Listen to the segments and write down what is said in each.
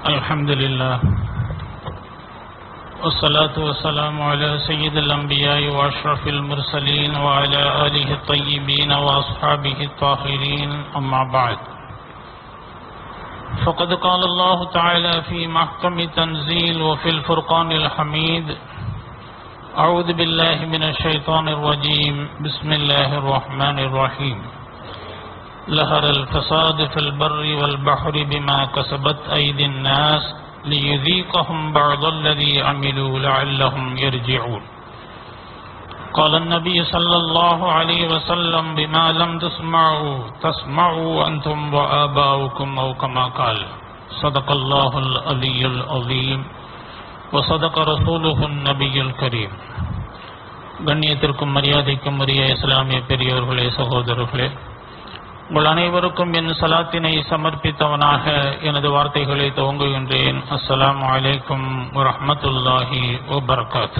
الحمد لله والصلاة والسلام على سيد الأنبياء وأشرف المرسلين وعلى آله الطيبين وأصحابه الطاهرين أما بعد فقد قال الله تعالى في محكم تنزيل وفي الفرقان الحميد أعوذ بالله من الشيطان الرجيم بسم الله الرحمن الرحيم لهر الفساد في البر والبحر بما كسبت أيدي الناس ليذيقهم بعض الذي عملوا لعلهم يرجعون قال النبي صلى الله عليه وسلم بما لم تسمعوا تسمعوا أنتم وآباؤكم أو كما قال صدق الله العلي العظيم وصدق رسوله النبي الكريم கண்ணியத்திற்கும் மரியாதைக்கும் உரிய இஸ்லாமிய பெரியோர்களே சகோதரர்களே உங்கள் அனைவருக்கும் என் சலாத்தினை சமர்ப்பித்தவனாக எனது வார்த்தைகளை துவங்குகின்றேன் அஸ்ஸலாமு அலைக்கும் வரஹ்மத்துல்லாஹி வபரகாத்து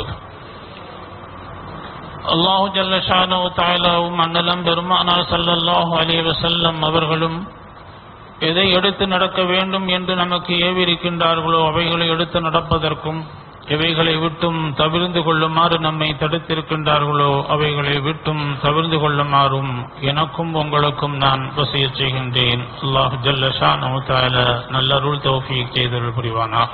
அல்லாஹு ஜல்லஷானோ தாயலாவும் அண்ணலம் பெருமானார் ஸல்லல்லாஹு அலைஹி வஸல்லம் அவர்களும் எதை எடுத்து நடக்க வேண்டும் என்று நமக்கு ஏவிருக்கின்றார்களோ அவைகளை எடுத்து நடப்பதற்கும் எவைகளை விட்டும் தவிர்ந்து கொள்ளுமாறு நம்மை தடுத்திருக்கின்றார்களோ அவைகளை விட்டும் தவிர்ந்து கொள்ளுமாறும் எனக்கும் உங்களுக்கும் நான் வசிய செய்கின்றேன் அல்லாஹ் ஜல்லஷா நமுத்தால நல்லருள் தௌஃபீக் செய்தருள் புரிவானாக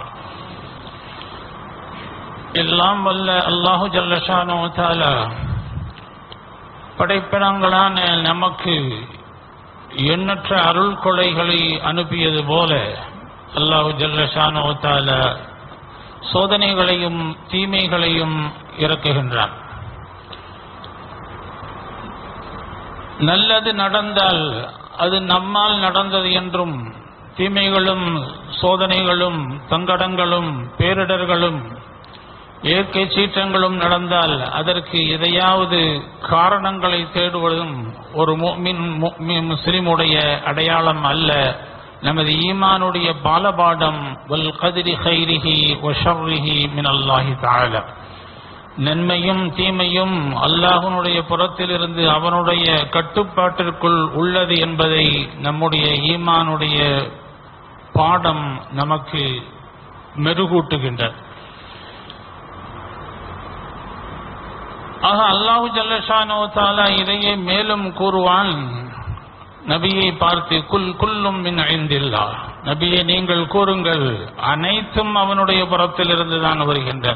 எல்லாம் வல்ல அல்லாஹு ஜல்லஷா நமுத்தால படைப்பினங்களான நமக்கு எண்ணற்ற அருள் கொடைகளை அனுப்பியது போல அல்லாஹு ஜல்லஷானோ தால சோதனைகளையும் தீமைகளையும் இறக்குகின்றான் நல்லது நடந்தால் அது நம்மால் நடந்தது என்றும் தீமைகளும் சோதனைகளும் தங்கடங்களும் பேரிடர்களும் இயற்கை சீற்றங்களும் நடந்தால் அதற்கு எதையாவது காரணங்களை தேடுவதும் ஒரு முஸ்லிம் முஸ்லிமுடைய அடையாளம் அல்ல நமது ஈமானுடைய பாலபாடம் வல் கதிரி ஹைரிஹி ஒஷர்ரிஹி மின் அல்லாஹி தாழ நன்மையும் தீமையும் அல்லாஹனுடைய புறத்திலிருந்து அவனுடைய கட்டுப்பாட்டிற்குள் உள்ளது என்பதை நம்முடைய ஈமானுடைய பாடம் நமக்கு மெருகூட்டுகின்றது ஆக அல்லாஹு ஜல்லஷானோ தாலா இதையே மேலும் கூறுவான் நபியை பார்த்து குல் குல்லும் மின் ஐந்தில்லா நபியை நீங்கள் கூறுங்கள் அனைத்தும் அவனுடைய புறத்திலிருந்து தான் வருகின்றன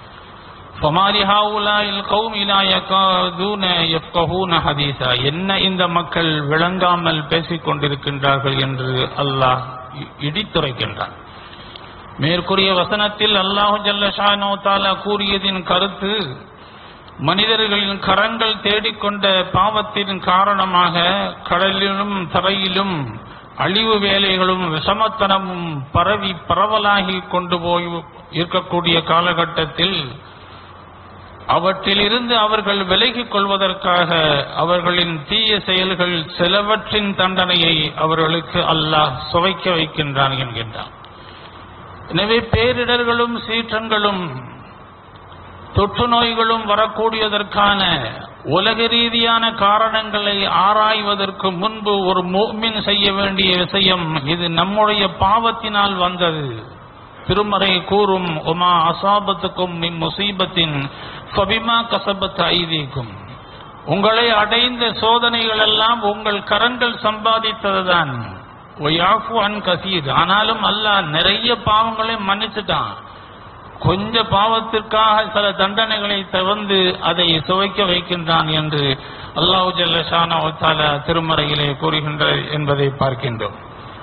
என்ன இந்த மக்கள் விளங்காமல் பேசிக் கொண்டிருக்கின்றார்கள் என்று அல்லாஹ் இடித்துரைக்கின்றான் மேற்கூறிய வசனத்தில் அல்லாஹு ஜல்லஷானோ தாலா கூறியதின் கருத்து மனிதர்களின் கரங்கள் தேடிக்கொண்ட பாவத்தின் காரணமாக கடலிலும் தரையிலும் அழிவு வேலைகளும் விஷமத்தனமும் பரவி பரவலாகி கொண்டு போய் இருக்கக்கூடிய காலகட்டத்தில் அவற்றிலிருந்து அவர்கள் விலகிக் கொள்வதற்காக அவர்களின் தீய செயல்கள் சிலவற்றின் தண்டனையை அவர்களுக்கு அல்லாஹ் சுவைக்க வைக்கின்றான் என்கின்றான் எனவே பேரிடர்களும் சீற்றங்களும் தொற்று நோய்களும் வரக்கூடியதற்கான உலக ரீதியான காரணங்களை ஆராய்வதற்கு முன்பு ஒரு மோமின் செய்ய வேண்டிய விஷயம் இது நம்முடைய பாவத்தினால் வந்தது திருமறை கூறும் உமா அசாபத்துக்கும் இம் முசீபத்தின் ஃபபிமா கசபத் ஐதீக்கும் உங்களை அடைந்த சோதனைகள் எல்லாம் உங்கள் கரங்கள் சம்பாதித்ததுதான் ஒயாஃபு அன் கசீர் ஆனாலும் அல்லாஹ் நிறைய பாவங்களை மன்னிச்சுட்டான் கொஞ்ச பாவத்திற்காக சில தண்டனைகளை தவிர்த்து அதை சுவைக்க வைக்கின்றான் என்று அல்லாஹு ஜல்லஷான திருமறையிலே கூறுகின்ற என்பதை பார்க்கின்றோம்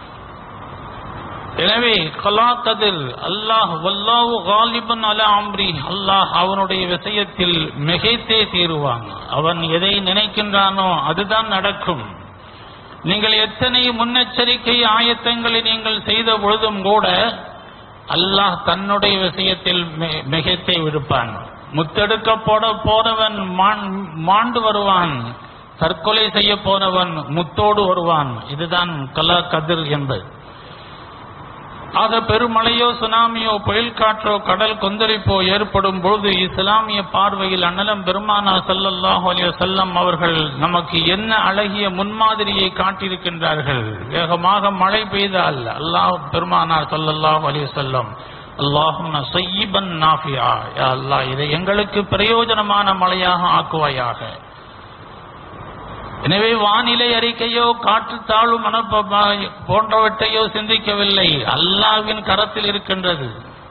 எனவே கலா கதிர் அல்லாஹ் வல்லாஹு காலிபன் அல அம்ரி அல்லாஹ் அவனுடைய விஷயத்தில் மிகைத்தே தீருவான் அவன் எதை நினைக்கின்றானோ அதுதான் நடக்கும் நீங்கள் எத்தனை முன்னெச்சரிக்கை ஆயத்தங்களை நீங்கள் செய்த பொழுதும் கூட அல்லாஹ் தன்னுடைய விஷயத்தில் மிகத்தை விடுப்பான் முத்தெடுக்க போட போனவன் மாண்டு வருவான் தற்கொலை செய்ய போனவன் முத்தோடு வருவான் இதுதான் கலா கதிர் என்பது ஆக பெருமழையோ சுனாமியோ புயல் காற்றோ கடல் கொந்தளிப்போ ஏற்படும் பொழுது இஸ்லாமிய பார்வையில் அண்ணலம் பெருமானா ஸல்லல்லாஹு அலைஹி வஸல்லம் அவர்கள் நமக்கு என்ன அழகிய முன்மாதிரியை காட்டியிருக்கின்றார்கள் வேகமாக மழை பெய்தால் அல்லாஹ் பெருமானா ஸல்லல்லாஹு அலைஹி வஸல்லம் அல்லாஹும்ம சய்யிபன் நாஃபியா யா அல்லாஹ் இதை எங்களுக்கு பிரயோஜனமான மழையாக ஆக்குவாயாக எனவே வானிலை அறிக்கையோ காற்று தாழ்வு மனப்ப போன்றவற்றையோ சிந்திக்கவில்லை அல்லாவின் கரத்தில் இருக்கின்றது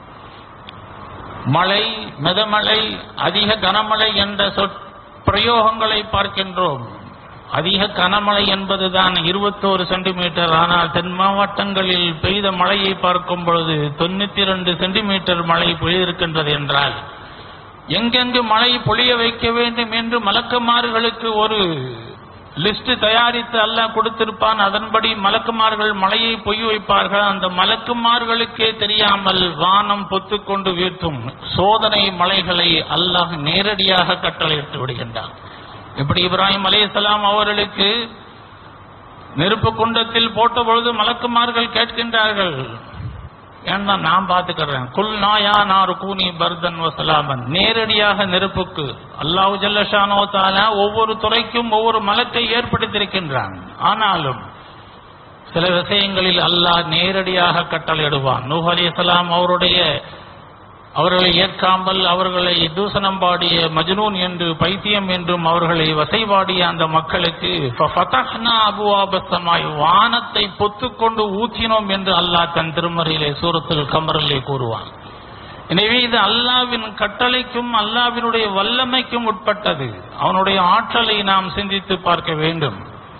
மழை மெதமழை அதிக கனமழை என்ற சொற் பிரயோகங்களை பார்க்கின்றோம் அதிக கனமழை என்பதுதான் இருபத்தோரு சென்டிமீட்டர் ஆனால் தென் மாவட்டங்களில் பெய்த மழையை பார்க்கும் பொழுது தொண்ணூத்தி இரண்டு சென்டிமீட்டர் மழை பெய்திருக்கின்றது என்றால் எங்கெங்கு மழை பொழிய வைக்க வேண்டும் என்று மலக்குமார்களுக்கு ஒரு லிஸ்ட் தயாரித்து அல்லாஹ் கொடுத்திருப்பான் அதன்படி மலக்குமார்கள் மழையை பொய் வைப்பார்கள் அந்த மலக்குமார்களுக்கே தெரியாமல் வானம் பொத்துக்கொண்டு வீழ்த்தும் சோதனை மலைகளை அல்லாஹ் நேரடியாக கட்டளையிட்டு விடுகின்றான் இப்படி இப்ராஹிம் அலைஹிஸ்ஸலாம் அவர்களுக்கு நெருப்பு குண்டத்தில் போட்ட பொழுது மலக்குமார்கள் கேட்கின்றார்கள் ஏன்னா நான் பார்த்துக்கிறேன் குல் நாயா நாரு கூனி பர்தன் வசலாமன் நேரடியாக நெருப்புக்கு அல்லாஹு ஜல்லஷானோ தாலா ஒவ்வொரு துறைக்கும் ஒவ்வொரு மலத்தை ஏற்படுத்தியிருக்கின்றான் ஆனாலும் சில விஷயங்களில் அல்லாஹ் நேரடியாக கட்டளையிடுவான் நூஹ் அலைஹிஸ்ஸலாம் அவருடைய அவர்களை ஏற்காமல் அவர்களை தூசணம் பாடிய மஜ்னூன் என்று பைத்தியம் என்றும் அவர்களை வசைபாடிய அந்த மக்களுக்கு ஃபஃபதஹ்னா அபுவாப ஸமாய் வானத்தை பொத்துக்கொண்டு ஊற்றினோம் என்று அல்லாஹ் தன் திருமறையிலே சூரத்துல் கமரிலே கூறுவான் எனவே இது அல்லாவின் கட்டளைக்கும் அல்லாவினுடைய வல்லமைக்கும் உட்பட்டது அவனுடைய ஆற்றலை நாம் சிந்தித்து பார்க்க வேண்டும்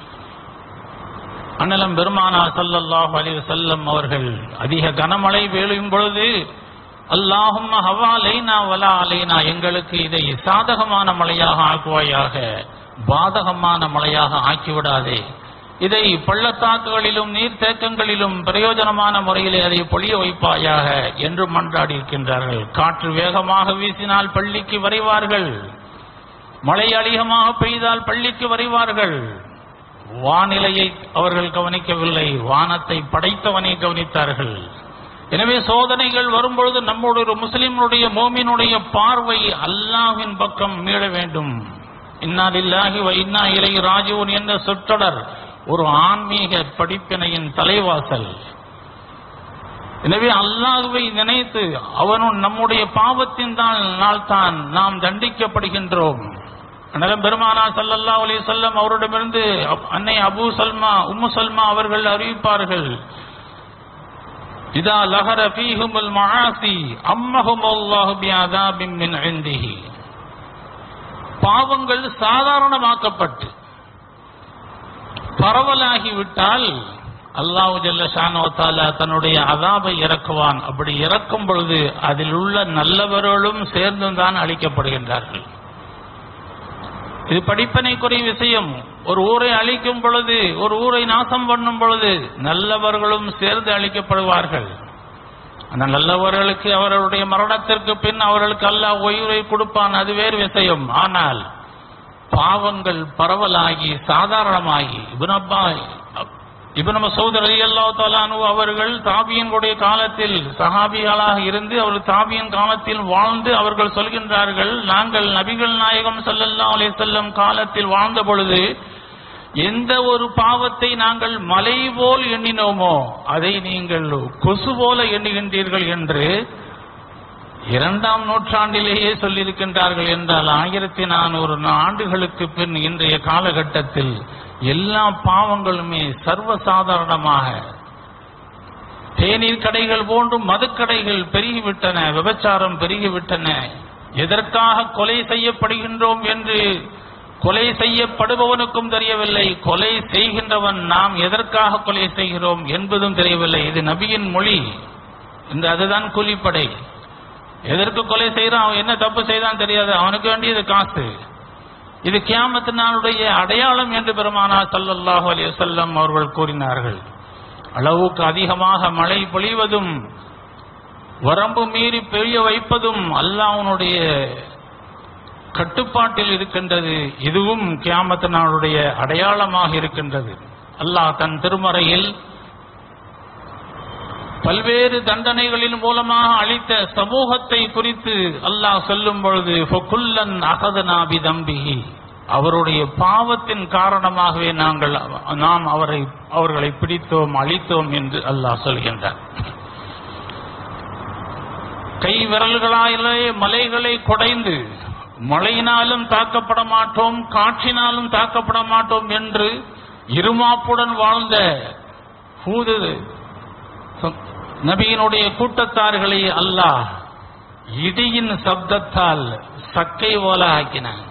அண்ணலம் பெருமானா ஸல்லல்லாஹு அலைஹி வஸல்லம் அவர்கள் அதிக கனமழை பெய்யும் பொழுது அல்லாஹும்ம ஹவா லைனா வலா அலைனா எங்களுக்கு இதை சாதகமான மழையாக ஆக்குவாயாக பாதகமான மழையாக ஆக்கிவிடாதே இதை பள்ளத்தாக்குகளிலும் நீர்த்தேக்கங்களிலும் பிரயோஜனமான முறையிலே அதை பொழிய வைப்பாயாக என்று மன்றாடி இருக்கின்றார்கள் காற்று வேகமாக வீசினால் பள்ளிக்கு வரைவார்கள் மழை அதிகமாக பெய்தால் பள்ளிக்கு வரைவார்கள் வானிலையை அவர்கள் கவனிக்கவில்லை வானத்தை படைத்தவனை கவனித்தார்கள் எனவே சோதனைகள் வரும்பொழுது நம்முடைய ஒரு முஸ்லிம்னுடைய மோமினுடைய பார்வை அல்லாஹ்வின் பக்கம் மீள வேண்டும் இன்னாலில்லாஹி வ இன்னா இலை ராஜூன் என்ற சொற்றொடர் ஒரு ஆன்மீக படிப்பினையின் தலைவாசல் எனவே அல்லாஹ்வை நினைத்து அவனும் நம்முடைய பாவத்தின் தான் நாள் தான் நாம் தண்டிக்கப்படுகின்றோம் அண்ணலம் பெருமானா ஸல்லல்லாஹு அலைஹி வஸல்லம் அவரிடமிருந்து அப்- அன்னை அபூ சல்மா உம்மு சல்மா அவர்கள் அறிவிப்பார்கள் இதா லஹர ஃபீஹுமுல் மஆசி அம்மஹும் அல்லாஹு பிஅதாபின் மின் இந்திஹி பாவங்கள் சாதாரணமாக்கப்பட்டு பரவலாகிவிட்டால் அல்லாஹு ஜல்ல ஷானோ தாலா தன்னுடைய அதாபை இறக்குவான் அப்படி இறக்கும் பொழுது அதில் உள்ள நல்லவர்களும் சேர்ந்து தான் அழிக்கப்படுகின்றார்கள் இது படிப்பனைக்குரிய விஷயம் ஒரு ஊரை அழிக்கும் பொழுது ஒரு ஊரை நாசம் பண்ணும் பொழுது நல்லவர்களும் சேர்ந்து அழிக்கப்படுவார்கள் அந்த நல்லவர்களுக்கு அவர்களுடைய மரணத்திற்கு பின் அவர்களுக்கு அல்லாஹ் உயிரை கொடுப்பான் அது வேறு விஷயம் ஆனால் பாவங்கள் பரவலாகி சாதாரணமாகி இபுனப்பா இபுன மசூத் ரலியல்லாஹு தஆலா அன்ஹு அவர்கள் தாபியனுடைய காலத்தில் சஹாபிகளாக இருந்து அவர் தாபியன் காலத்தில் வாழ்ந்து அவர்கள் சொல்கின்றார்கள் நாங்கள் நபிகள் நாயகம் ஸல்லல்லாஹு அலைஹி வஸல்லம் காலத்தில் வாழ்ந்த பொழுது எந்த ஒரு பாவத்தை நாங்கள் மலை போல் எண்ணினோமோ அதை நீங்கள் கொசு போல எண்ணுகின்றீர்கள் என்று இரண்டாம் நூற்றாண்டிலேயே சொல்லியிருக்கின்றார்கள் என்றால் ஆயிரத்தி நானூறு ஆண்டுகளுக்கு பின் இன்றைய காலகட்டத்தில் எல்லா பாவங்களுமே சர்வசாதாரணமாக தேநீர் கடைகள் போன்றும் மதுக்கடைகள் பெருகிவிட்டன விபச்சாரம் பெருகிவிட்டன எதற்காக கொலை செய்யப்படுகின்றோம் என்று கொலை செய்யப்படுபவனுக்கும் தெரியவில்லை கொலை செய்கின்றவன் நாம் எதற்காக கொலை செய்கிறோம் என்பதும் தெரியவில்லை இது நபியின் மொழி இந்த அதுதான் கூலிப்படை எதற்கு கொலை செய்யறான் அவன் என்ன தப்பு செய்தான் தெரியாது அவனுக்கு வேண்டியது காசு இது கியாமத்து நாளுடைய அடையாளம் என்று பெருமானா ஸல்லல்லாஹு அலைஹி வஸல்லம் அவர்கள் கூறினார்கள் அளவுக்கு அதிகமாக மழை பொழிவதும் வரம்பு மீறி பெய்ய வைப்பதும் அல்லாஹ்வுடைய கட்டுப்பாட்டில் இருக்கின்றது இதுவும் கியாமத்து நாளுடைய அடையாளமாக இருக்கின்றது அல்லாஹ் தன் திருமறையில் பல்வேறு தண்டனைகளின் மூலமாக அளித்த சமூகத்தை குறித்து அல்லாஹ் சொல்லும் பொழுது "ஃபகுல்லன் அகதனா பிதம்பிஹி." அவருடைய பாவத்தின் காரணமாகவே நாங்கள் நாம் அவரை அவர்களை பிடித்தோம் அழித்தோம் என்று அல்லாஹ் சொல்கின்றார் கை விரல்களாலே மலைகளை குடைந்து மழையினாலும் தாக்கப்பட மாட்டோம் காற்றினாலும் தாக்கப்பட மாட்டோம் என்று இருமாப்புடன் வாழ்ந்த ஹூது நபியினுடைய கூட்டத்தார்களை அல்லாஹ் இடியின் சப்தத்தால் சக்கை போல ஆக்கினான்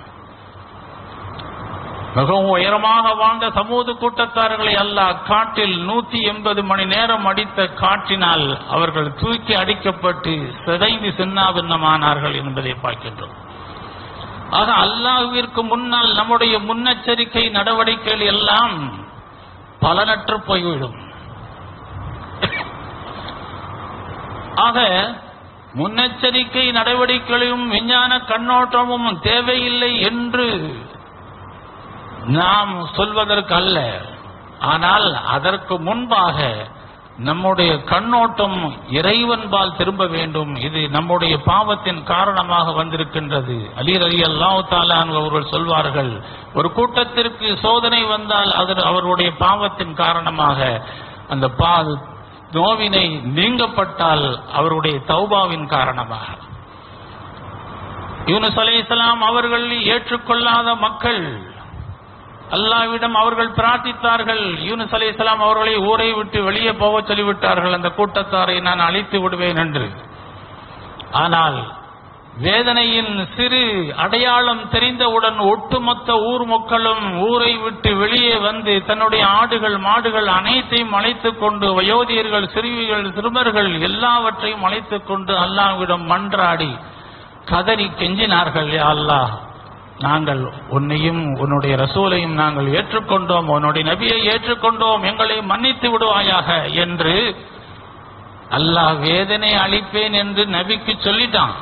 மிகவும் உயரமாக வாழ்ந்த சமூக கூட்டத்தார்களை அல்லாஹ் காட்டில் நூத்தி எண்பது மணி நேரம் அடித்த காற்றினால் அவர்கள் தூக்கி அடிக்கப்பட்டு சிதைந்து சின்னாபின்னமானார்கள் என்பதை பார்க்கின்றோம் ஆக அல்லாஹ்விற்கு முன்னால் நம்முடைய முன்னெச்சரிக்கை நடவடிக்கைகள் எல்லாம் பலனற்று போய்விடும் ஆக முன்னெச்சரிக்கை நடவடிக்கைகளும் விஞ்ஞான கண்ணோட்டமும் தேவையில்லை என்று நாம் சொல்வதற்கு அல்ல ஆனால் அதற்கு முன்பாக நம்முடைய கண்ணோட்டம் இறைவன்பால் திரும்ப வேண்டும் இது நம்முடைய பாவத்தின் காரணமாக வந்திருக்கின்றது அலி அலி அல்லாஹ் தாலான் அவர்கள் சொல்வார்கள் ஒரு கூட்டத்திற்கு சோதனை வந்தால் அது அவர்களுடைய பாவத்தின் காரணமாக அந்த பா நோவினை நீங்கப்பட்டால் அவருடைய தௌபாவின் காரணமாக யூனுஸ் அலைஹிஸ்ஸலாம் அவர்கள் ஏற்றுக்கொள்ளாத மக்கள் அல்லாவிடம் அவர்கள் பிரார்த்தித்தார்கள் யூனுஸ் அலைஹிஸ்ஸலாம் அவர்களை ஊரை விட்டு வெளியே போகச் சொல்லிவிட்டார்கள் அந்த கூட்டத்தாரை நான் அழித்து விடுவேன் என்று ஆனால் வேதனையின் சிறு அடையாளம் தெரிந்தவுடன் ஒட்டுமொத்த ஊர் மக்களும் ஊரை விட்டு வெளியே வந்து தன்னுடைய ஆடுகள் மாடுகள் அனைத்தையும் அழைத்துக் கொண்டு வயோதியர்கள் சிறுவிகள் சிறுவர்கள் எல்லாவற்றையும் அழைத்துக் கொண்டு அல்லாஹ்விடம் மன்றாடி கதறி கெஞ்சினார்கள் யா அல்லாஹ் நாங்கள் உன்னையும் உன்னுடைய ரசூலையும் நாங்கள் ஏற்றுக்கொண்டோம் உன்னுடைய நபியை ஏற்றுக்கொண்டோம் எங்களை மன்னித்து விடுவாயாக என்று அல்லாஹ் வேதனை அளிப்பேன் என்று நபிக்கு சொல்லிட்டான்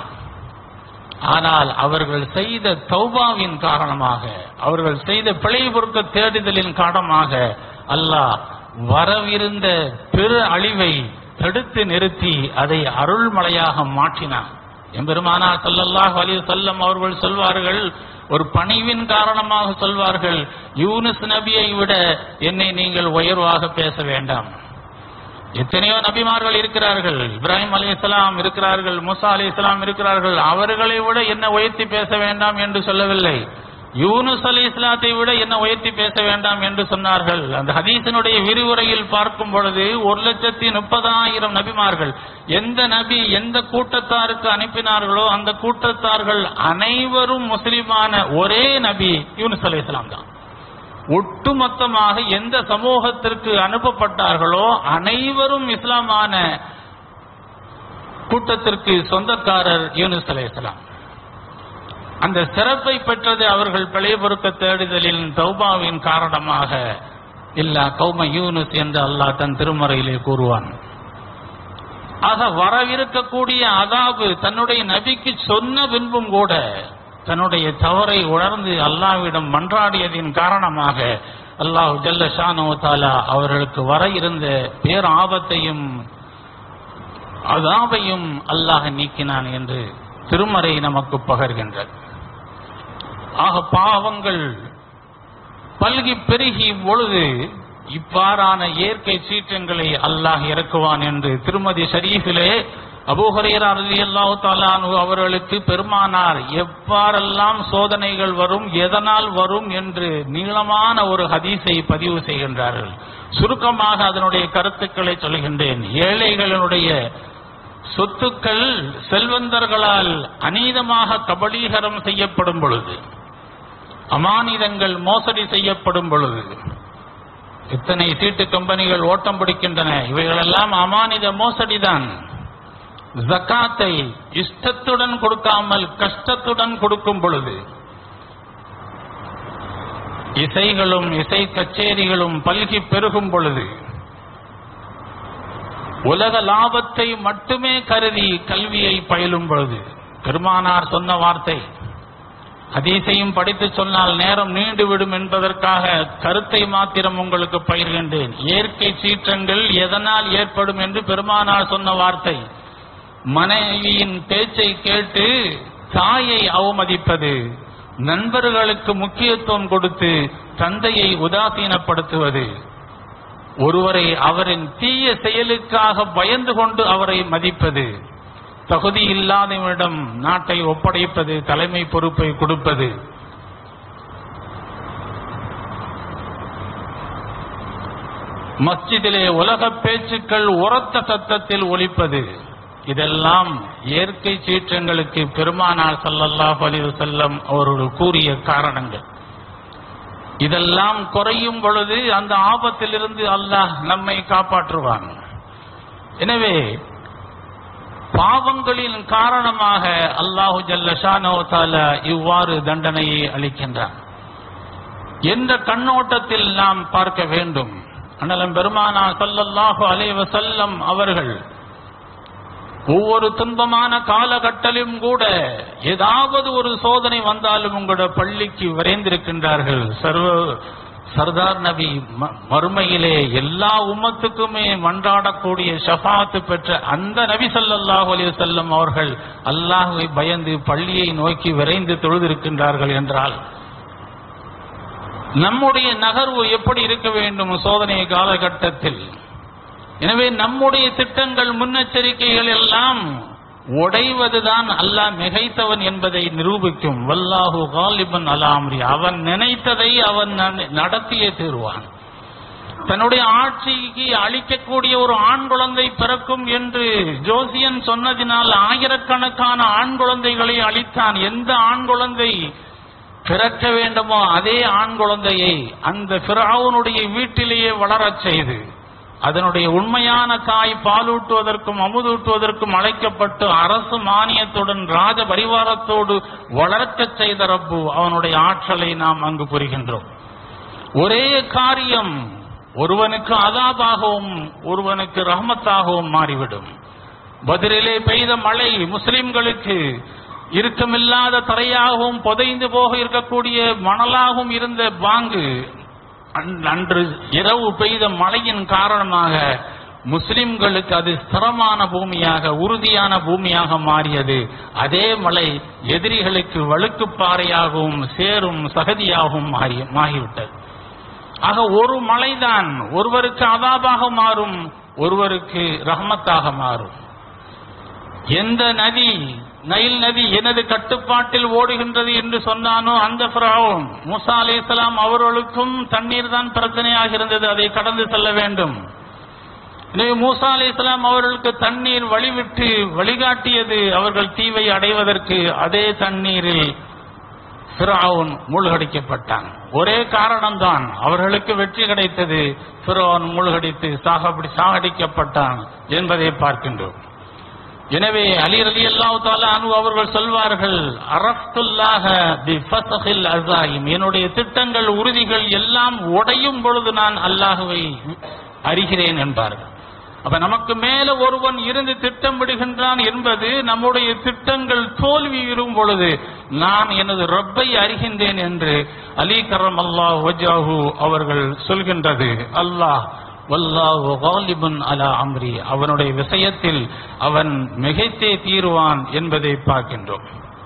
ஆனால் அவர்கள் செய்த தௌபாவின் காரணமாக அவர்கள் செய்த பிழை பொறுக்க தேடுதலின் காரணமாக அல்லாஹ் வரவிருந்த பெரு அழிவை தடுத்து நிறுத்தி அதை அருள்மலையாக மாற்றினான் எம்பெருமானா ஸல்லல்லாஹு அலைஹி வஸல்லம் அவர்கள் சொல்வார்கள் ஒரு பணிவின் காரணமாக சொல்வார்கள் யூனுஸ் நபியை விட என்னை நீங்கள் உயர்வாக பேச வேண்டாம் எத்தனையோ நபிமார்கள் இருக்கிறார்கள் இப்ராஹிம் அலைஹிஸ்ஸலாம் இருக்கிறார்கள் மூசா அலைஹிஸ்ஸலாம் இருக்கிறார்கள் அவர்களை விட என்ன உயர்த்தி பேச வேண்டாம் என்று சொல்லவில்லை யூனுஸ் அலி இஸ்லாத்தை விட என்ன உயர்த்தி பேச வேண்டாம் என்று சொன்னார்கள் அந்த ஹதீஸினுடைய விரிவுரையில் பார்க்கும் பொழுது ஒரு லட்சத்தி முப்பதாயிரம் நபிமார்கள் எந்த நபி எந்த கூட்டத்தாருக்கு அனுப்பினார்களோ அந்த கூட்டத்தார்கள் அனைவரும் முஸ்லிமான ஒரே நபி யூனுஸ் அலி இஸ்லாம் தான் ஒட்டுமொத்தமாக எந்த சமூகத்திற்கு அனுப்பப்பட்டார்களோ அனைவரும் இஸ்லாமான கூட்டத்திற்கு சொந்தக்காரர் யூனுஸ் அலைஹிஸ்ஸலாம் அந்த சிறப்பை பெற்றது அவர்கள் பிழை பொறுக்க தேடுதலின் தௌபாவின் காரணமாக இல்லா கௌம யூனுஸ் என்று அல்லாஹ் தன் திருமறையிலே கூறுவான் ஆக வரவிருக்கக்கூடிய அதாபு தன்னுடைய நபிக்கு சொன்ன பின்பும் கூட தன்னுடைய தவறை உணர்ந்து அல்லாஹ்விடம் மன்றாடியதின் காரணமாக அல்லாஹ் ஜல்ல ஷானோ தாலா அவர்களுக்கு வர இருந்த பேர் ஆபத்தையும் அதாபையும் அல்லாஹ் நீக்கினான் என்று திருமறை நமக்கு பகர்கின்றது ஆக பாவங்கள் பல்கி பெருகி பொழுது இவ்வாறான இயற்கை சீற்றங்களை அல்லாஹ் இறக்குவான் என்று திருமதி ஷரீஃபிலே அபூஹரீரா ரலியல்லாஹு தஆலா அன்ஹு அவர்களுக்கு பெருமானார் எவ்வாறெல்லாம் சோதனைகள் வரும் எதனால் வரும் என்று நீளமான ஒரு ஹதீஸை பதிவு செய்கின்றார்கள் சுருக்கமாக அதனுடைய கருத்துக்களை சொல்கின்றேன் ஏழைகளினுடைய சொத்துக்கள் செல்வந்தர்களால் அநீதமாக கபலீகரம் செய்யப்படும் பொழுது அமானிதங்கள் மோசடி செய்யப்படும் பொழுது இத்தனை சீட்டு கம்பெனிகள் ஓட்டம் பிடிக்கின்றன இவைகளெல்லாம் அமானித மோசடிதான் ஜக்காத்தை இஷ்டத்துடன் கொடுக்காமல் கஷ்டத்துடன் கொடுக்கும் பொழுது இசைகளும் இசை கச்சேரிகளும் பல்கி பெருகும் பொழுது உலக லாபத்தை மட்டுமே கருதி கல்வியை பயிலும் பொழுது பெருமானார் சொன்ன வார்த்தை ஹதீஸையும் படித்து சொன்னால் நேரம் நீண்டுவிடும் என்பதற்காக கருத்தை மாத்திரம் உங்களுக்கு பயிர்கின்றேன் இயற்கை சீற்றங்கள் எதனால் ஏற்படும் என்று பெருமானார் சொன்ன வார்த்தை மனைவியின் பேச்சை கேட்டு தாயை அவமதிப்பது நண்பர்களுக்கு முக்கியத்துவம் கொடுத்து தந்தையை உதாசீனப்படுத்துவது ஒருவரை அவரின் தீய செயலுக்காக பயந்து கொண்டு அவரை மதிப்பது தகுதி இல்லாதவனிடம் நாட்டை ஒப்படைப்பது தலைமை பொறுப்பை கொடுப்பது மஸ்ஜிதிலே உலக பேச்சுக்கள் உரத்த சத்தத்தில் ஒலிப்பது இதெல்லாம் இயற்கை சீற்றங்களுக்கு பெருமானார் ஸல்லல்லாஹு அலைஹி வஸல்லம் அவர்கள் கூறிய காரணங்கள் இதெல்லாம் குறையும் பொழுது அந்த ஆபத்திலிருந்து அல்லாஹ் நம்மை காப்பாற்றுவான் எனவே பாவங்களின் காரணமாக அல்லாஹு ஜல்லஷானோ தாலா இவ்வாறு தண்டனையை அளிக்கின்றான் எந்த கண்ணோட்டத்தில் நாம் பார்க்க வேண்டும் அண்ணலம் பெருமானா ஸல்லல்லாஹு அலைஹி வஸல்லம் அவர்கள் ஒவ்வொரு துன்பமான காலகட்டத்திலும் கூட ஏதாவது ஒரு சோதனை வந்தாலும் உங்களோட பள்ளிக்கு விரைந்திருக்கின்றார்கள் சர்வ சர்தார் நபி ம- மறுமையிலே எல்லா உம்மத்துக்குமே மன்றாடக்கூடிய ஷஃபாத்து பெற்ற அந்த நபி ஸல்லல்லாஹு அலைஹி வஸல்லம் அவர்கள் அல்லாஹ்வை பயந்து பள்ளியை நோக்கி விரைந்து தொழுதிருக்கின்றார்கள் என்றால் நம்முடைய நகர்வு எப்படி இருக்க வேண்டும் சோதனை காலகட்டத்தில் எனவே நம்முடைய திட்டங்கள் முன்னெச்சரிக்கைகள் எல்லாம் உடைவதுதான் அல்லாஹ் மிகைத்தவன் என்பதை நிரூபிக்கும் வல்லாஹு காலிபன் அலாம்ரி அவன் நினைத்ததை அவன் நட- நடத்தியே தீருவான் தன்னுடைய ஆட்சிக்கு அளிக்கக்கூடிய ஒரு ஆண் குழந்தை பிறக்கும் என்று ஜோசியன் சொன்னதினால் ஆயிரக்கணக்கான ஆண் குழந்தைகளை அளித்தான் எந்த ஆண் குழந்தை பிறக்க வேண்டுமோ அதே ஆண் குழந்தையை அந்த பிராவுனுடைய வீட்டிலேயே வளரச் செய்து அதனுடைய உண்மையான தாய் பாலூட்டுவதற்கும் அமுதூட்டுவதற்கும் அழைக்கப்பட்டு அரசு மானியத்துடன் ராஜ பரிவாரத்தோடு வளர்க்கச் செய்த ரப்பு அவனுடைய ஆற்றலை நாம் அங்கு புரிகின்றோம் ஒரே காரியம் ஒருவனுக்கு அதாபாகவும் ஒருவனுக்கு ரஹமத்தாகவும் மாறிவிடும் பதிலிலே பெய்த மழை முஸ்லிம்களுக்கு இறுக்கமில்லாத தரையாகவும் புதைந்து போக இருக்கக்கூடிய மணலாகவும் இருந்த பாங்கு அன்- அன்று இரவு பெய்த மழையின் காரணமாக முஸ்லிம்களுக்கு அது ஸ்திரமான பூமியாக உறுதியான பூமியாக மாறியது அதே மலை எதிரிகளுக்கு வழுக்குப்பாறையாகவும் சேரும் சகதியாகவும் மாறி மாறிவிட்டது ஆக ஒரு மலைதான் ஒருவருக்கு அதாபாக மாறும் ஒருவருக்கு ரஹமத்தாக மாறும் எந்த நதி நைல் நதி எனது கட்டுப்பாட்டில் ஓடுகின்றது என்று சொன்னானோ அந்த பிராவும் மூசா அலைஹிஸ்ஸலாம் அவர்களுக்கும் தண்ணீர் தான் பிரச்சனையாக இருந்தது அதை கடந்து செல்ல வேண்டும் எனவே மூசா அலைஹிஸ்ஸலாம் அவர்களுக்கு தண்ணீர் வழிவிட்டு வழிகாட்டியது அவர்கள் தீவை அடைவதற்கு அதே தண்ணீரில் ஃபிரௌன் மூழ்கடிக்கப்பட்டான் ஒரே காரணம்தான் அவர்களுக்கு வெற்றி கிடைத்தது ஃபிரௌன் மூழ்கடித்து சாகப்படி சாகடிக்கப்பட்டான் என்பதை பார்க்கின்றோம் எனவே அலி ரலி அல்லாஹ் தாலா அனு அவர்கள் சொல்வார்கள் அரஃப்துல்லாஹ பி ஃபஸ்ஹில் அஸாயிம் என்னுடைய திட்டங்கள் உறுதிகள் எல்லாம் உடையும் பொழுது நான் அல்லாஹுவை அறிகிறேன் என்பார்கள் அப்ப நமக்கு மேல ஒருவன் இருந்து திட்டமிடுகின்றான் என்பது நம்முடைய திட்டங்கள் தோல்வியுறும் பொழுது நான் எனது ரப்பை அறிகின்றேன் என்று அலி கரம் அல்லாஹ் வஜாஹு அவர்கள் சொல்கின்றது அல்லாஹ் வல்லாஹு காலிபுன் அலா அம்ரி அவனுடைய விஷயத்தில் அவன் மிகைத்தே தீருவான் என்பதை பார்க்கின்றோம்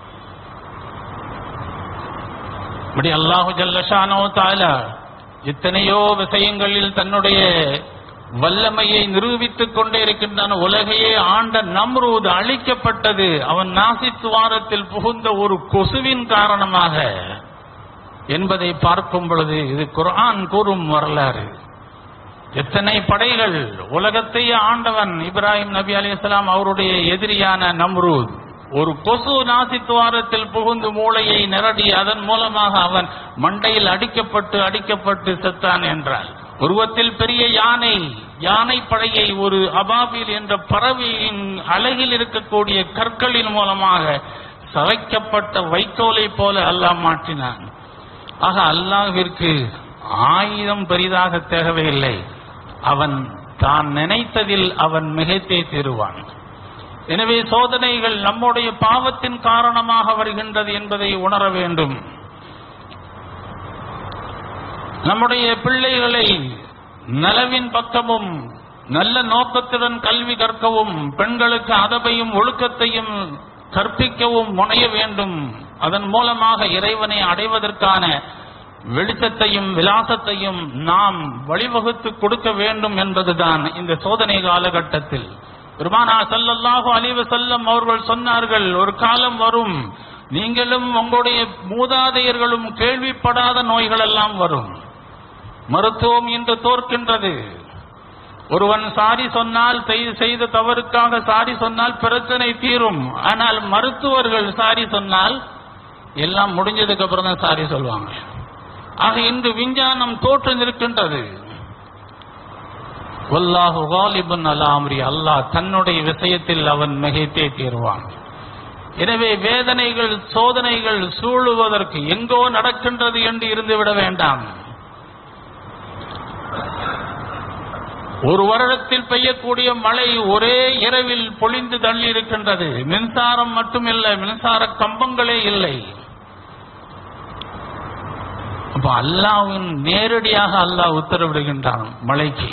இப்படி அல்லாஹு ஜல்லஷானோ தாலா எத்தனையோ விஷயங்களில் தன்னுடைய வல்லமையை நிரூபித்துக் கொண்டே இருக்கின்றான் உலகையே ஆண்ட நம்ரூத் அழிக்கப்பட்டது அவன் நாசித்துவாரத்தில் புகுந்த ஒரு கொசுவின் காரணமாக என்பதை பார்க்கும் பொழுது இது குர்ஆன் கூறும் வரலாறு எத்தனை படைகள் உலகத்தையே ஆண்டவன் இப்ராஹிம் நபி அலிஸ்லாம் அவருடைய எதிரியான நம்ரூத் ஒரு கொசு நாசித்துவாரத்தில் புகுந்து மூளையை நிரடி அதன் மூலமாக அவன் மண்டையில் அடிக்கப்பட்டு அடிக்கப்பட்டு செத்தான் என்றார் உருவத்தில் பெரிய யானை யானை படையை ஒரு அபாபில் என்ற பறவையின் அழகில் இருக்கக்கூடிய கற்களின் மூலமாக சவைக்கப்பட்ட வைக்கோலை போல அல்லாஹ் மாற்றினான் ஆக அல்லாஹ்விற்கு ஆயுதம் பெரிதாக தேவையில்லை அவன் தான் நினைத்ததில் அவன் மிகைத்தே தீருவான் எனவே சோதனைகள் நம்முடைய பாவத்தின் காரணமாக வருகின்றது என்பதை உணர வேண்டும் நம்முடைய பிள்ளைகளை நலவின் பக்கமும் நல்ல நோக்கத்துடன் கல்வி கற்கவும் பெண்களுக்கு அதபையும் ஒழுக்கத்தையும் கற்பிக்கவும் முனைய வேண்டும் அதன் மூலமாக இறைவனை அடைவதற்கான வெளிச்சத்தையும் விலாசத்தையும் நாம் வழிவகுத்து கொடுக்க வேண்டும் என்பதுதான் இந்த சோதனை காலகட்டத்தில் பெருமானா ஸல்லல்லாஹு அலைஹி வஸல்லம் அவர்கள் சொன்னார்கள் ஒரு காலம் வரும் நீங்களும் உங்களுடைய மூதாதையர்களும் கேள்விப்படாத நோய்கள் எல்லாம் வரும் மருத்துவம் இன்று தோற்கின்றது ஒருவன் சாரி சொன்னால் செய்- செய்த தவறுக்காக சாரி சொன்னால் பிரச்சனை தீரும் ஆனால் மருத்துவர்கள் சாரி சொன்னால் எல்லாம் முடிஞ்சதுக்கு அப்புறம் தான் சாரி சொல்லுவாங்க ஆக இன்று விஞ்ஞானம் தோற்று நிற்கின்றது வல்லாஹு காலிபன் அலாம்ரி அல்லாஹ் தன்னுடைய விஷயத்தில் அவன் மிகைத்தே தீர்வான் எனவே வேதனைகள் சோதனைகள் சூழுவதற்கு எங்கோ நடக்கின்றது என்று இருந்துவிட வேண்டாம் ஒரு வருடத்தில் பெய்யக்கூடிய மழை ஒரே இரவில் பொழிந்து தள்ளி இருக்கின்றது மின்சாரம் மட்டுமில்லை மின்சார கம்பங்களே இல்லை அப்ப அல்லாவின் நேரடியாக அல்லாஹ் உத்தரவிடுகின்றான் மழைக்கு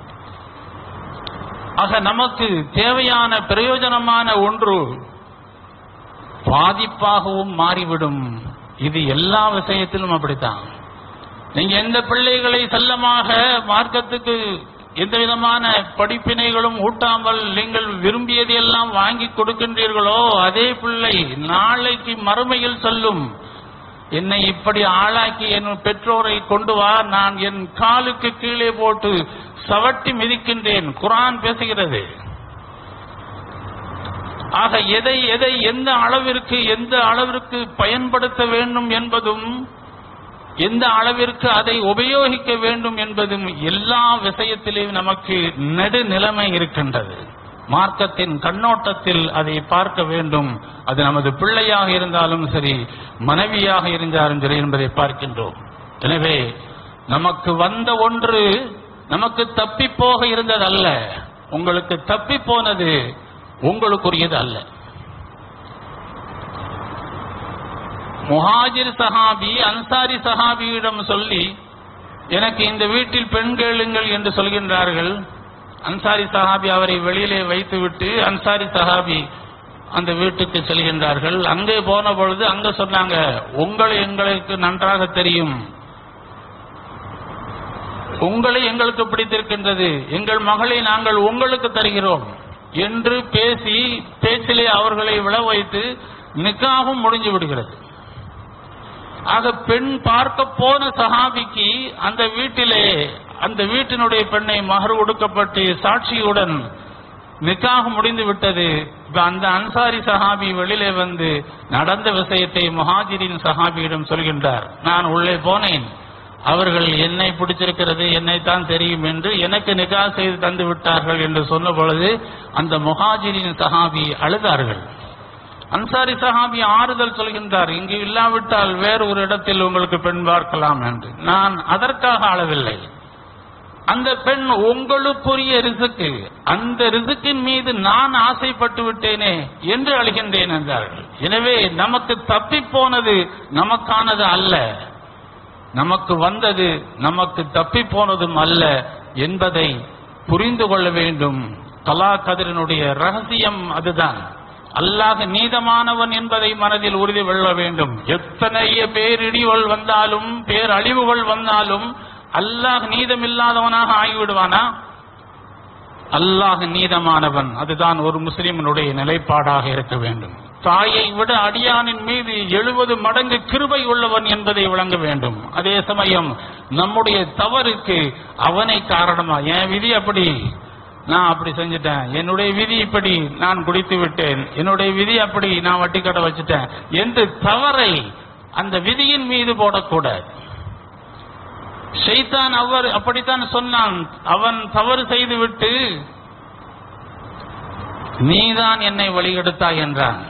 ஆக நமக்கு தேவையான பிரயோஜனமான ஒன்று பாதிப்பாகவும் மாறிவிடும் இது எல்லா விஷயத்திலும் அப்படித்தான் நீங்க எந்த பிள்ளைகளை செல்லமாக மார்க்கத்துக்கு எந்த விதமான படிப்பினைகளும் ஊட்டாமல் நீங்கள் விரும்பியதையெல்லாம் வாங்கி கொடுக்கின்றீர்களோ அதே பிள்ளை நாளைக்கு மறுமையில் சொல்லும் என்னை இப்படி ஆளாக்கி என் பெற்றோரை கொண்டு வா நான் என் காலுக்கு கீழே போட்டு சவட்டி மிதிக்கின்றேன் குரான் பேசுகிறது ஆக எதை எதை எந்த அளவிற்கு எந்த அளவிற்கு பயன்படுத்த வேண்டும் என்பதும் எந்த அளவிற்கு அதை உபயோகிக்க வேண்டும் என்பதும் எல்லா விஷயத்திலும் நமக்கு நெடுநிலைமை இருக்கின்றது மார்க்கத்தின் கண்ணோட்டத்தில் அதை பார்க்க வேண்டும் அது நமது பிள்ளையாக இருந்தாலும் சரி மனைவியாக இருந்தாலும் சரி என்பதை பார்க்கின்றோம் எனவே நமக்கு வந்த ஒன்று நமக்கு தப்பி போக இருந்தது அல்ல உங்களுக்கு தப்பி போனது உங்களுக்குரியது அல்ல முஹாஜிர் சஹாபி அன்சாரி சஹாபியிடம் சொல்லி எனக்கு இந்த வீட்டில் பெண் கேளுங்கள் என்று சொல்கின்றார்கள் அன்சாரி சஹாபி அவரை வெளியிலே வைத்துவிட்டு அன்சாரி சஹாபி அந்த வீட்டுக்கு செல்கின்றார்கள் அங்கே போன பொழுது அங்க சொன்னாங்க உங்களை எங்களுக்கு நன்றாக தெரியும் உங்களை எங்களுக்கு பிடித்திருக்கின்றது எங்கள் மகளை நாங்கள் உங்களுக்கு தருகிறோம் என்று பேசி பேச்சிலே அவர்களை விழ வைத்து நிக்காகும் முடிஞ்சு விடுகிறது ஆக பெண் பார்க்க போன சஹாபிக்கு அந்த வீட்டிலே அந்த வீட்டினுடைய பெண்ணை மகர் ஒடுக்கப்பட்டு சாட்சியுடன் நிக்காக முடிந்து விட்டது இப்ப அந்த அன்சாரி சஹாபி வெளியிலே வந்து நடந்த விஷயத்தை முஹாஜிரின் சஹாபியிடம் சொல்கின்றார் நான் உள்ளே போனேன் அவர்கள் என்னை பிடிச்சிருக்கிறது என்னைத்தான் தெரியும் என்று எனக்கு நிகா செய்து தந்து விட்டார்கள் என்று சொன்ன பொழுது அந்த முஹாஜிரின் சஹாபி அழுதார்கள் அன்சாரி சஹாபி ஆறுதல் சொல்கின்றார் இங்கு இல்லாவிட்டால் வேறு ஒரு இடத்தில் உங்களுக்கு பெண் பார்க்கலாம் என்று நான் அதற்காக அழவில்லை அந்த பெண் உங்களுக்குரிய ரிசுக்கு அந்த ரிசுக்கின் மீது நான் ஆசைப்பட்டு விட்டேனே என்று அழுகின்றேன் என்றார்கள் எனவே நமக்கு தப்பி போனது நமக்கானது அல்ல நமக்கு வந்தது நமக்கு தப்பி போனதும் அல்ல என்பதை புரிந்து கொள்ள வேண்டும் கலா கதிரனுடைய ரகசியம் அதுதான் அல்லாஹ் நீதமானவன் என்பதை மனதில் உறுதி கொள்ள வேண்டும் எத்தனைய பேரிடிகள் வந்தாலும் பேரழிவுகள் வந்தாலும் அல்லாஹ் நீதமில்லாதவனாக ஆகிவிடுவானா அல்லாஹ் நீதமானவன் அதுதான் ஒரு முஸ்லிமனுடைய நிலைப்பாடாக இருக்க வேண்டும் தாயை விட அடியானின் மீது எழுபது மடங்கு கிருபை உள்ளவன் என்பதை விளங்க வேண்டும் அதே சமயம் நம்முடைய தவறுக்கு அவனை காரணமா என் விதி அப்படி நான் அப்படி செஞ்சுட்டேன் என்னுடைய விதி இப்படி நான் குடித்து விட்டேன் என்னுடைய விதி அப்படி நான் வட்டி கடை வச்சுட்டேன் என்று தவறை அந்த விதியின் மீது போடக்கூடாது ஷைத்தான் அவர் அப்படித்தான் சொன்னான் அவன் தவறு செய்துவிட்டு நீதான் என்னை வழிகெடுத்தாய் என்றான்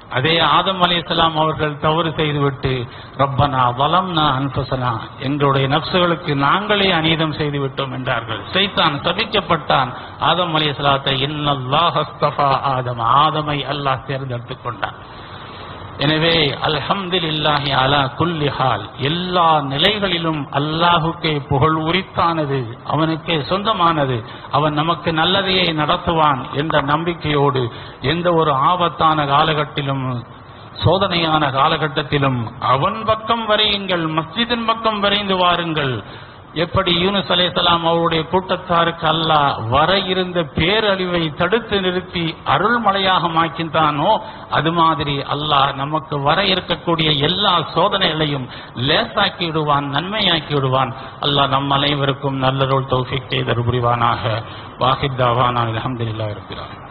அதே ஆதம் அலைஹிஸ்ஸலாம் அவர்கள் தவறு செய்துவிட்டு ரப்பனா வலம்னா அன்பசனா எங்களுடைய நப்சுகளுக்கு நாங்களே அநீதம் செய்து விட்டோம் என்றார்கள் சைத்தான் சபிக்கப்பட்டான் ஆதம் அலைஹிஸ்ஸலாத்தை இன்னல்லாஹ் அஸ்தஃபா ஆதம் ஆதமை அல்லாஹ் தேர்ந்தெடுத்துக் கொண்டான் எனவே அல்ஹம்துலில்லாஹி அலா குல்லி ஹால் எல்லா நிலைகளிலும் அல்லாஹுக்கே புகழ் உரித்தானது அவனுக்கே சொந்தமானது அவன் நமக்கு நல்லதையே நடத்துவான் என்ற நம்பிக்கையோடு எந்த ஒரு ஆபத்தான காலகட்டிலும் சோதனையான காலகட்டத்திலும் அவன் பக்கம் வரையுங்கள் மஸ்ஜிதின் பக்கம் வரைந்து வாருங்கள் எப்படி யூனுஸ் அலைஹிஸ்ஸலாம் அவருடைய கூட்டத்தாருக்கு அல்லாஹ் வர இருந்த பேரழிவை தடுத்து நிறுத்தி அருள்மழையாக மாக்கின்றானோ அது மாதிரி அல்லாஹ் நமக்கு வர இருக்கக்கூடிய எல்லா சோதனைகளையும் லேசாக்கி விடுவான் நன்மையாக்கி விடுவான் அல்லாஹ் நம் அனைவருக்கும் நல்லருள் தௌஃபிக் செய்தர் புரிவானாக வாஹித் தாவானா அல்ஹம்துலில்லாஹி ரப்பில் ஆலமீன்